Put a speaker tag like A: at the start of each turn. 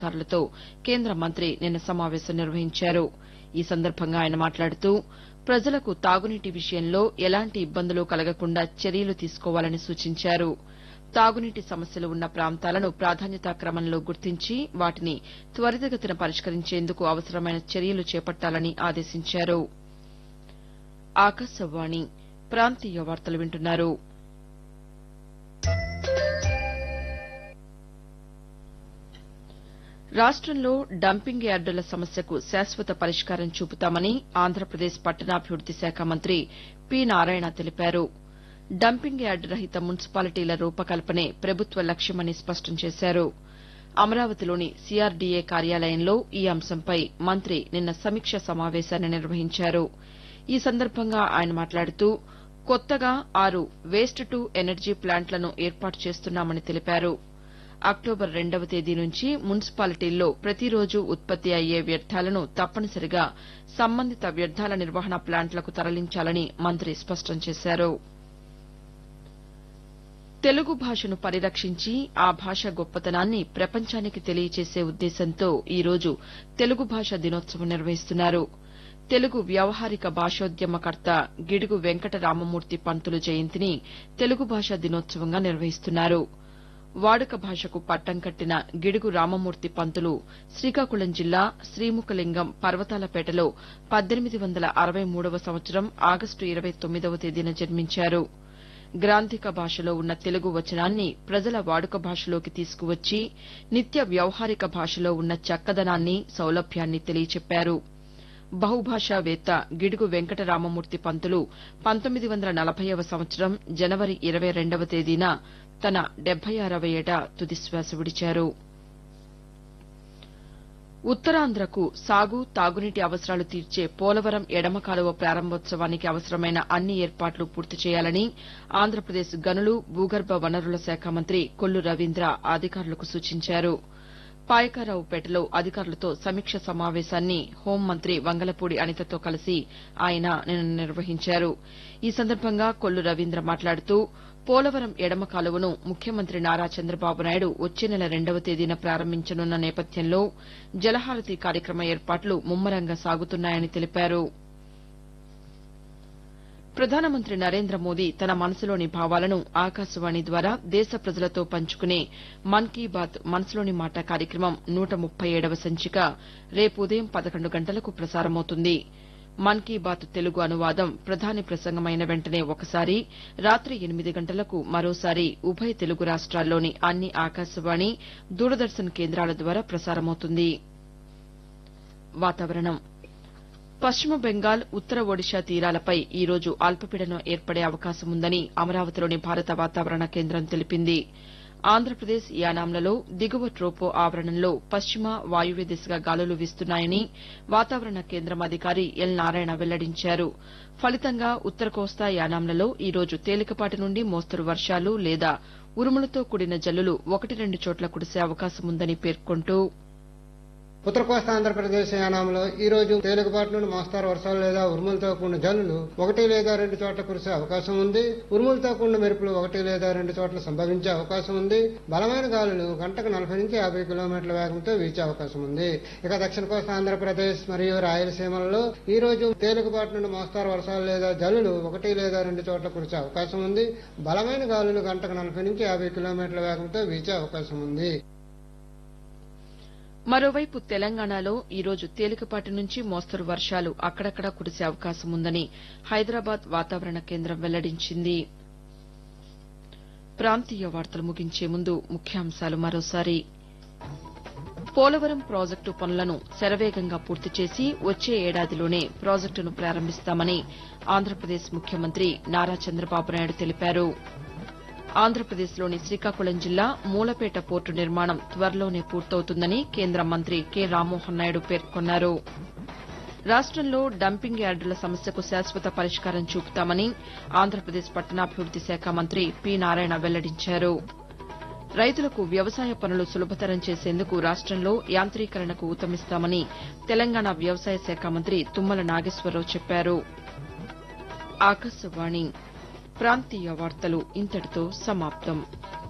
A: అధికారులతో కేంద్ర మంత్రి నిన్న సమావేశం నిర్వహించారు ఈ సందర్భంగా ఆయన మాట్లాడుతూ ప్రజలకు తాగునీటి విషయంలో ఎలాంటి ఇబ్బందులు కలగకుండా చర్యలు తీసుకోవాలని సూచించారు తాగునీటి సమస్యలు ఉన్న ప్రాంతాలను ప్రాధాన్యతా క్రమంలో గుర్తించి వాటిని త్వరితగతిన పరిష్కరించేందుకు అవసరమైన చర్యలు చేపట్టాలని ఆదేశించారు ఆకాశవాణి ప్రాంతీయ వార్తలు వింటున్నారు రాష్టంలో డంపింగ్ యార్డుల సమస్యకు శాశ్వత పరిష్కారం చూపుతామని ఆంధ్రప్రదేశ్ పట్టణాభివృద్ది శాఖ మంత్రి పి నారాయణ తెలిపారు డంపింగ్ యార్డు రహిత మున్సిపాలిటీల రూపకల్పనే ప్రభుత్వ లక్ష్యమని స్పష్టం చేశారు అమరావతిలోని సీఆర్డీఏ కార్యాలయంలో ఈ అంశంపై మంత్రి నిన్న సమీక్ష సమావేశాన్ని నిర్వహించారు ఈ సందర్భంగా ఆయన మాట్లాడుతూ కొత్తగా ఆరు వేస్ట్ టు ఎనర్జీ ప్లాంట్లను ఏర్పాటు చేస్తున్నామని తెలిపారు అక్టోబర్ రెండవ తేదీ నుంచి మున్సిపాలిటీల్లో ప్రతిరోజు ఉత్పత్తి అయ్యే వ్యర్థాలను తప్పనిసరిగా సంబంధిత వ్యర్థాల నిర్వహణ ప్లాంట్లకు తరలించాలని మంత్రి స్పష్టం చేశారు తెలుగు భాషను పరిరక్షించి ఆ భాష గొప్పతనాన్ని ప్రపంచానికి తెలియచేసే ఉద్దేశంతో ఈరోజు తెలుగు భాష దినోత్సవం నిర్వహిస్తున్నారు తెలుగు వ్యవహారిక భాషోద్యమకర్త గిడుగు వెంకట రామమూర్తి పంతులు జయంతిని తెలుగు భాషా దినోత్సవంగా నిర్వహిస్తున్నారు వాడుక భాషకు పట్టం కట్టిన గిడుగు రామమూర్తి పంతులు శ్రీకాకుళం జిల్లా శ్రీముఖలింగం పర్వతాలపేటలో పద్దెనిమిది వందల అరవై మూడవ సంవత్సరం ఆగస్టు ఇరవై తొమ్మిదవ తేదీన జన్మించారు గ్రాంథిక భాషలో ఉన్న తెలుగు వచనాన్ని ప్రజల వాడుక భాషలోకి తీసుకువచ్చి నిత్య వ్యవహారిక భాషలో ఉన్న చక్కదనాన్ని సౌలభ్యాన్ని తెలియచెప్పారు బహుభాషావేత్త గిడుగు వెంకట రామమూర్తి పంతులు పంతొమ్మిది వందల నలభైవ సంవత్సరం జనవరి ఇరవై రెండవ తేదీన తన డెబ్బై ఆరవ ఏట తుదిశ్వాస విడిచారు ఉత్తరాంధ్రకు సాగు తాగునీటి అవసరాలు తీర్చే పోలవరం ఎడమ కాలువ ప్రారంభోత్సవానికి అవసరమైన అన్ని ఏర్పాట్లు పూర్తి చేయాలని ఆంధ్రప్రదేశ్ గనులు భూగర్భ వనరుల శాఖ మంత్రి కొల్లు రవీంద్ర అధికారులకు సూచించారు పాయకారావుపేటలో అధికారులతో సమీక్ష సమావేశాన్ని హోంమంత్రి వంగలపూడి అనితతో కలిసి ఆయన నిన్న నిర్వహించారు ఈ సందర్భంగా కొల్లు రవీంద్ర మాట్లాడుతూ పోలవరం ఎడమ కాలువను ముఖ్యమంత్రి నారా చంద్రబాబు నాయుడు వచ్చే నెల రెండవ తేదీన ప్రారంభించనున్న నేపథ్యంలో జలహారతి కార్యక్రమ ఏర్పాట్లు ముమ్మరంగా సాగుతున్నాయని తెలిపారు ప్రధానమంత్రి నరేంద్ర మోదీ తన మనసులోని భావాలను ఆకాశవాణి ద్వారా దేశ ప్రజలతో పంచుకునే మన్ కీ బాత్ మనసులోని మాట కార్యక్రమం నూట ముప్పై ఏడవ సంచిక రేపు ఉదయం పదకొండు గంటలకు ప్రసారమవుతుంది మన్ కీ బాత్ తెలుగు అనువాదం ప్రధాని ప్రసంగమైన వెంటనే ఒకసారి రాత్రి ఎనిమిది గంటలకు మరోసారి ఉభయ తెలుగు రాష్ట్రాల్లోని అన్ని ఆకాశవాణి దూరదర్శన్ కేంద్రాల ద్వారా ప్రసారమవుతుంది వాతావరణం పశ్చిమ బెంగాల్ ఉత్తర ఒడిషా తీరాలపై ఈ రోజు అల్పపీడనం ఏర్పడే అవకాశం ఉందని అమరావతిలోని భారత వాతావరణ కేంద్రం తెలిపింది ఆంధ్రప్రదేశ్ యానాంలలో దిగువ ట్రోపో ఆవరణంలో పశ్చిమ వాయువ్య దిశగా గాలులు వీస్తున్నాయని వాతావరణ కేంద్రం అధికారి ఎల్ నారాయణ వెల్లడించారు ఫలితంగా ఉత్తర కోస్తా యానాంలలో ఈ రోజు తేలికపాటి నుండి మోస్తరు వర్షాలు లేదా ఉరుములతో కూడిన జల్లులు ఒకటి రెండు చోట్ల కురిసే అవకాశం ఉందని పేర్కొంటూ
B: ఉత్తర కోస్తా ఆంధ్రప్రదేశ్ యానాంలో ఈ రోజు తేలికపాటి నుండి మోస్తారు వర్షాలు లేదా ఉరుములతో కూడిన జల్లులు ఒకటి లేదా రెండు చోట్ల కురిసే అవకాశం ఉంది ఉరుములతో కూడిన మెరుపులు ఒకటి లేదా రెండు చోట్ల సంభవించే అవకాశం ఉంది బలమైన గాలులు గంటకు నలభై నుంచి యాభై కిలోమీటర్ల వేగంతో వీచే అవకాశం ఉంది ఇక దక్షిణ కోస్తా ఆంధ్రప్రదేశ్ మరియు రాయలసీమలలో ఈ రోజు తేలికపాటి నుండి మోస్తారు వర్షాలు లేదా జల్లులు ఒకటి లేదా రెండు చోట్ల కురిసే అవకాశం ఉంది బలమైన గాలులు గంటకు నలభై నుంచి యాభై కిలోమీటర్ల వేగంతో వీచే అవకాశం ఉంది
A: మరోవైపు తెలంగాణలో ఈ రోజు తేలికపాటి నుంచి మోస్తరు వర్షాలు అక్కడక్కడా కురిసే అవకాశం ఉందని హైదరాబాద్ వాతావరణ కేంద్రం వెల్లడించింది ప్రాంతీయ వార్తలు ముగించే ముందు ముఖ్యాంశాలు మరోసారి పోలవరం ప్రాజెక్టు పనులను శరవేగంగా పూర్తి చేసి వచ్చే ఏడాదిలోనే ప్రాజెక్టును ప్రారంభిస్తామని ఆంధ్రప్రదేశ్ ముఖ్యమంత్రి నారా చంద్రబాబు నాయుడు తెలిపారు ఆంధ్రప్రదేశ్లోని శ్రీకాకుళం జిల్లా మూలపేట పోర్టు నిర్మాణం త్వరలోనే పూర్తవుతుందని కేంద్ర మంత్రి కె రామ్మోహన్ నాయుడు పేర్కొన్నారు రాష్టంలో డంపింగ్ యార్డుల సమస్యకు శాశ్వత పరిష్కారం చూపుతామని ఆంధ్రప్రదేశ్ పట్టణాభివృద్ది శాఖ మంత్రి పి నారాయణ వెల్లడించారు రైతులకు వ్యవసాయ పనులు సులభతరం చేసేందుకు రాష్టంలో యాంత్రీకరణకు ఊతమిస్తామని తెలంగాణ వ్యవసాయ శాఖ మంత్రి తుమ్మల నాగేశ్వరరావు చెప్పారు ఆకాశవాణి ప్రాంతీయ వార్తలు ఇంతటితో సమాప్తం